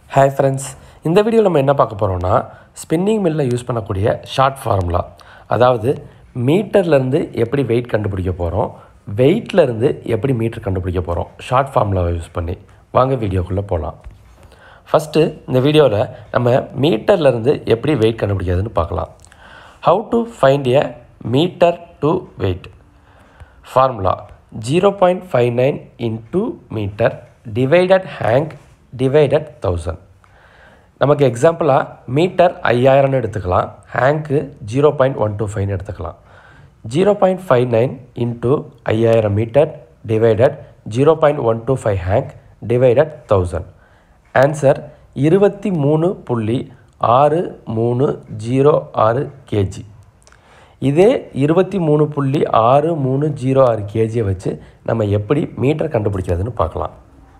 Hi friends இந்த வீடியோவில் நம்ம என்ன பார்க்க போகிறோம்னா ஸ்பின்னிங் மில்லில் யூஸ் பண்ணக்கூடிய ஷார்ட் ஃபார்முலா அதாவது மீட்டர்லேருந்து எப்படி வெயிட் கண்டுபிடிக்க போகிறோம் வெயிட்லேருந்து எப்படி மீட்டர் கண்டுபிடிக்க போகிறோம் ஷார்ட் ஃபார்முலாவை யூஸ் பண்ணி வாங்க வீடியோக்குள்ளே போகலாம் ஃபஸ்ட்டு இந்த வீடியோவில் நம்ம மீட்டர்லேருந்து எப்படி வெயிட் கண்டுபிடிக்கிறதுன்னு பார்க்கலாம் how to find a meter to weight formula zero point five nine into meter divided hank divided thousand நமக்கு எக்ஸாம்பிளாக மீட்டர் ஐயாயிரம்னு எடுத்துக்கலாம் ஹேங்க்கு ஜீரோ பாயிண்ட் ஒன் டூ ஃபைவ்னு எடுத்துக்கலாம் zero point five nine into ஐயாயிரம் meter divided zero point one two five hank divided thousand answer இருபத்தி மூணு புள்ளி ஆறு மூணு ஜீரோ ஆறு கேஜி இதே இருபத்தி மூணு புள்ளி ஆறு மூணு ஜீரோ ஆறு கேஜியை வச்சு நம்ம எப்படி மீட்டர் கண்டுபிடிக்கிறதுன்னு பார்க்கலாம்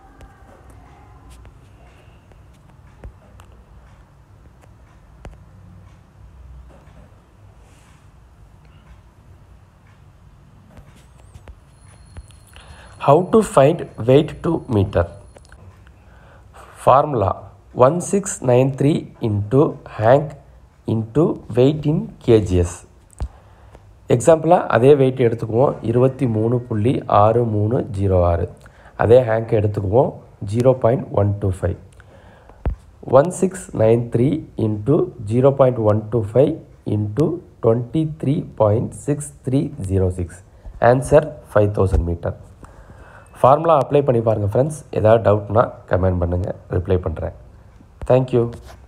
How to find weight to meter? Formula 1693 into hank into weight in kgs. எக்ஸாம்பிளாக அதே வெயிட் எடுத்துக்குவோம் இருபத்தி மூணு புள்ளி ஆறு மூணு ஜீரோ ஆறு அதே ஹேங்க் எடுத்துக்குவோம் zero point one two five one six nine three into zero point one two five into twenty three point six three zero six answer five thousand meter formula apply பண்ணி பாருங்கள் friends ஏதாவது டவுட்னா comment பண்ணுங்கள் reply பண்ணுறேன் thank you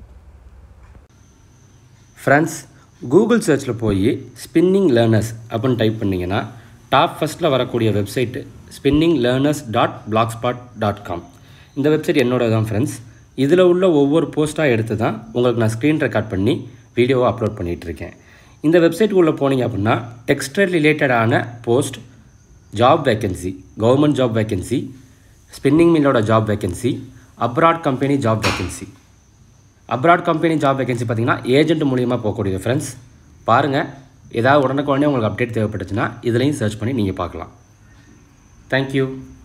friends Google சர்ச்சில் போய் spinning learners அப்படின்னு type பண்ணிங்கன்னா டாப் ஃபஸ்ட்டில் வரக்கூடிய website spinning learners dot blogspot dot com இந்த வெப்சைட் என்னோட தான் ஃப்ரெண்ட்ஸ் இதில் உள்ள ஒவ்வொரு போஸ்ட்டாக எடுத்து தான் உங்களுக்கு நான் ஸ்க்ரீன் ரெக்கார்ட் பண்ணி வீடியோவை அப்லோட் பண்ணிகிட்ருக்கேன் இந்த வெப்சைட்டுக்குள்ளே போனீங்க அப்படின்னா டெக்ஸ்டைல் ரிலேட்டடான post job vacancy government job vacancy spinning மில்லோட job vacancy abroad company job vacancy abroad company job vacancy பார்த்தீங்கன்னா ஏஜென்ட் மூலியமாக போகக்கூடியது ஃப்ரெண்ட்ஸ் பாருங்கள் ஏதாவது உடனுக்குடனே உங்களுக்கு அப்டேட் தேவைப்பட்டுச்சுன்னா இதுலேயும் சர்ச் பண்ணி நீங்கள் பார்க்கலாம் தேங்க்யூ